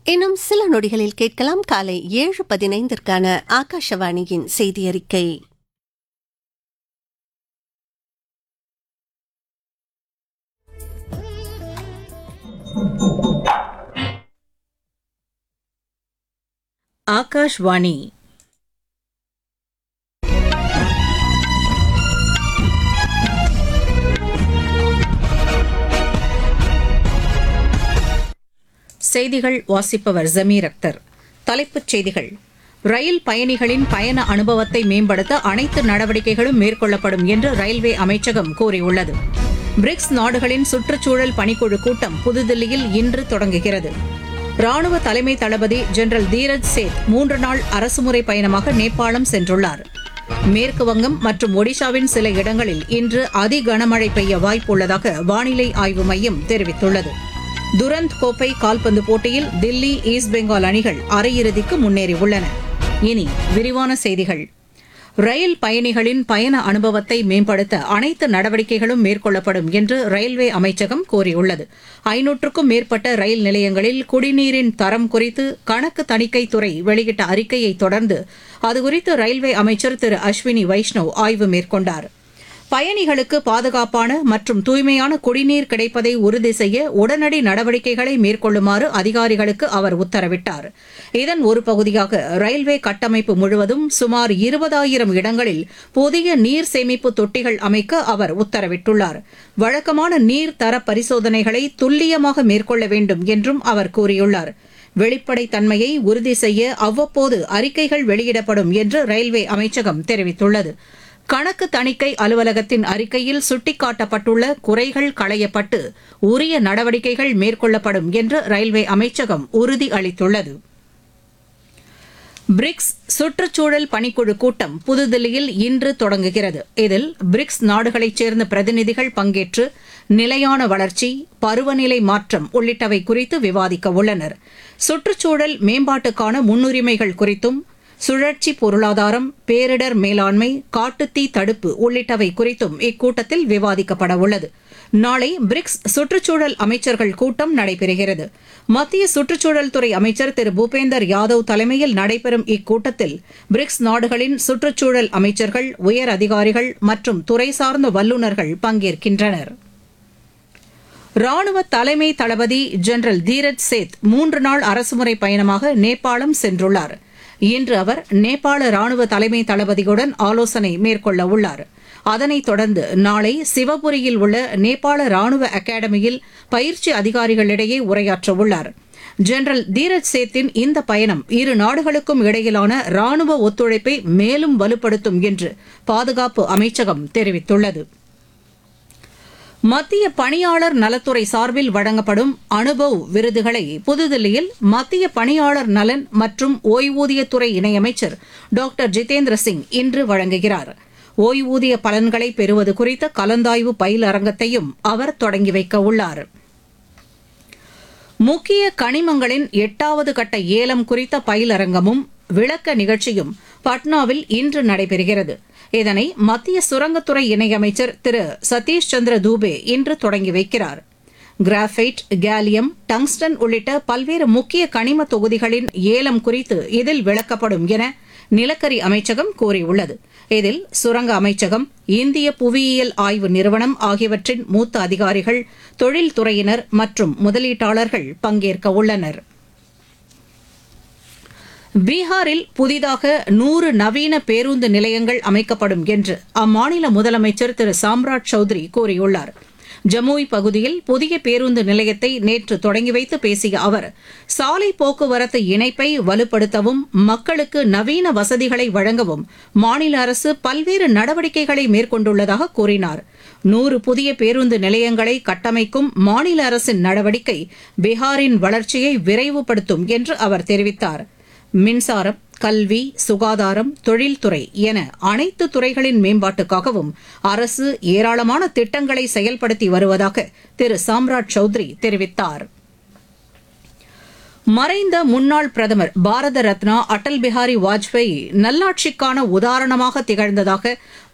இன்னும் சில நொடிகளில் கேட்கலாம் காலை ஏழு பதினைந்திற்கான ஆகாஷவாணியின் செய்தி அறிக்கை ஆகாஷ்வாணி செய்திகள் வாசிப்பவர் ஜமீர் அக்தர் தலைப்புச் செய்திகள் ரயில் பயணிகளின் பயண அனுபவத்தை மேம்படுத்த அனைத்து நடவடிக்கைகளும் மேற்கொள்ளப்படும் என்று ரயில்வே அமைச்சகம் கூறியுள்ளது பிரிக்ஸ் நாடுகளின் சுற்றுச்சூழல் பணிக்குழு கூட்டம் புதுதில்லியில் இன்று தொடங்குகிறது ராணுவ தலைமை தளபதி ஜெனரல் தீரஜ் சேத் மூன்று நாள் அரசுமுறை பயணமாக நேபாளம் சென்றுள்ளார் மேற்கு வங்கம் மற்றும் ஒடிஷாவின் சில இடங்களில் இன்று அதி கனமழை பெய்ய வாய்ப்புள்ளதாக வானிலை ஆய்வு மையம் தெரிவித்துள்ளது துரந்த் கோப்பை கால்பந்து போட்டியில் தில்லி ஈஸ்ட் பெங்கால் அணிகள் அரையிறுதிக்கு முன்னேறியுள்ளன இனி விரிவான செய்திகள் ரயில் பயணிகளின் பயண அனுபவத்தை மேம்படுத்த அனைத்து நடவடிக்கைகளும் மேற்கொள்ளப்படும் என்று ரயில்வே அமைச்சகம் கூறியுள்ளது ஐநூற்றுக்கும் மேற்பட்ட ரயில் நிலையங்களில் குடிநீரின் தரம் குறித்து கணக்கு தணிக்கைத் துறை வெளியிட்ட அறிக்கையை தொடர்ந்து அதுகுறித்து ரயில்வே அமைச்சர் திரு அஸ்வினி வைஷ்ணவ் ஆய்வு மேற்கொண்டார் பயணிகளுக்கு பாதுகாப்பான மற்றும் தூய்மையான குடிநீர் கிடைப்பதை உறுதி செய்ய உடனடி நடவடிக்கைகளை மேற்கொள்ளுமாறு அதிகாரிகளுக்கு அவர் உத்தரவிட்டார் இதன் ஒரு பகுதியாக ரயில்வே கட்டமைப்பு முழுவதும் சுமார் இருபதாயிரம் இடங்களில் புதிய நீர் சேமிப்பு தொட்டிகள் அமைக்க அவர் உத்தரவிட்டுள்ளார் வழக்கமான நீர் தர பரிசோதனைகளை துல்லியமாக மேற்கொள்ள வேண்டும் என்றும் அவர் கூறியுள்ளார் வெளிப்படைத் தன்மையை உறுதி செய்ய அவ்வப்போது அறிக்கைகள் வெளியிடப்படும் என்று ரயில்வே அமைச்சகம் தெரிவித்துள்ளது கணக்கு தணிக்கை அலுவலகத்தின் அறிக்கையில் சுட்டிக்காட்டப்பட்டுள்ள குறைகள் களையப்பட்டு உரிய நடவடிக்கைகள் மேற்கொள்ளப்படும் என்று ரயில்வே அமைச்சகம் உறுதி அளித்துள்ளது பிரிக்ஸ் சுற்றுச்சூழல் பணிக்குழு கூட்டம் புதுதில்லியில் இன்று தொடங்குகிறது இதில் பிரிக்ஸ் நாடுகளைச் சேர்ந்த பிரதிநிதிகள் பங்கேற்று நிலையான வளர்ச்சி பருவநிலை மாற்றம் உள்ளிட்டவை குறித்து விவாதிக்க உள்ளனர் சுற்றுச்சூழல் மேம்பாட்டுக்கான முன்னுரிமைகள் குறித்தும் சுழற்சி பொருளாதாரம் பேரிடர் மேலாண்மை காட்டுத்தீ தடுப்பு உள்ளிட்டவை குறித்தும் இக்கூட்டத்தில் விவாதிக்கப்பட உள்ளது நாளை பிரிக்ஸ் சுற்றுச்சூழல் அமைச்சர்கள் கூட்டம் நடைபெறுகிறது மத்திய சுற்றுச்சூழல் துறை அமைச்சர் திரு பூபேந்தர் யாதவ் தலைமையில் நடைபெறும் இக்கூட்டத்தில் பிரிக்ஸ் நாடுகளின் சுற்றுச்சூழல் அமைச்சர்கள் உயர் அதிகாரிகள் மற்றும் துறை சார்ந்த வல்லுநர்கள் பங்கேற்கின்றனர் ராணுவ தலைமை தளபதி ஜெனரல் தீரஜ் சேத் மூன்று நாள் அரசுமுறை பயணமாக நேபாளம் சென்றுள்ளார் இன்று அவர் நேபாள ராணுவ தலைமை தளபதியுடன் ஆலோசனை மேற்கொள்ள உள்ளார் அதனைத் தொடர்ந்து நாளை சிவபுரியில் உள்ள நேபாள ராணுவ அகாடமியில் பயிற்சி அதிகாரிகளிடையே உரையாற்ற உள்ளார் ஜெனரல் தீரஜ் சேத்தின் இந்த பயணம் இரு நாடுகளுக்கும் இடையிலான ராணுவ ஒத்துழைப்பை மேலும் வலுப்படுத்தும் என்று பாதுகாப்பு அமைச்சகம் தெரிவித்துள்ளது மத்திய பணியாளர் நலத்துறை சார்பில் வழங்கப்படும் அனுபவ் விருதுகளை புதுதில்லியில் மத்திய பணியாளர் நலன் மற்றும் ஓய்வூதியத்துறை இணையமைச்சர் டாக்டர் ஜிதேந்திர சிங் இன்று வழங்குகிறார் ஓய்வூதிய பலன்களை பெறுவது குறித்த கலந்தாய்வு பயிலரங்கத்தையும் அவர் தொடங்கி வைக்க உள்ளார் முக்கிய கனிமங்களின் எட்டாவது கட்ட ஏலம் குறித்த பயிலரங்கமும் விளக்க நிகழ்ச்சியும் பட்னாவில் இன்று நடைபெறுகிறது இதனை மத்திய சுரங்கத்துறை இணையமைச்சர் திரு சதீஷ் சந்திர தூபே இன்று தொடங்கி வைக்கிறார் கிராஃபைட் கேலியம் டங்ஸ்டன் உள்ளிட்ட பல்வேறு முக்கிய கனிம தொகுதிகளின் ஏலம் குறித்து இதில் விளக்கப்படும் என நிலக்கரி அமைச்சகம் கூறியுள்ளது இதில் சுரங்க அமைச்சகம் இந்திய புவியியல் ஆய்வு நிறுவனம் ஆகியவற்றின் மூத்த அதிகாரிகள் தொழில்துறையினர் மற்றும் முதலீட்டாளர்கள் பங்கேற்க உள்ளனர் பீகாரில் புதிதாக நூறு நவீன பேருந்து நிலையங்கள் அமைக்கப்படும் என்று அம்மாநில முதலமைச்சர் திரு சாம்ராட் சௌத்ரி கூறியுள்ளார் ஜமுய் பகுதியில் புதிய பேருந்து நிலையத்தை நேற்று தொடங்கி வைத்து பேசிய அவர் சாலை போக்குவரத்து இணைப்பை வலுப்படுத்தவும் மக்களுக்கு நவீன வசதிகளை வழங்கவும் மாநில அரசு பல்வேறு நடவடிக்கைகளை மேற்கொண்டுள்ளதாக கூறினார் நூறு புதிய பேருந்து நிலையங்களை கட்டமைக்கும் மாநில அரசின் நடவடிக்கை பீகாரின் வளர்ச்சியை விரைவுபடுத்தும் என்று அவர் தெரிவித்தார் மின்சாரம் கல்வி சுகாதாரம் தொழில்துறை என அனைத்து துறைகளின் மேம்பாட்டுக்காகவும் அரசு ஏராளமான திட்டங்களை செயல்படுத்தி வருவதாக திரு சாம்ராட் சௌத்ரி தெரிவித்தார் மறைந்த முன்னாள் பிரதமர் பாரத ரத்னா அடல் பிஹாரி வாஜ்பேயி நல்லாட்சிக்கான உதாரணமாக திகழ்ந்ததாக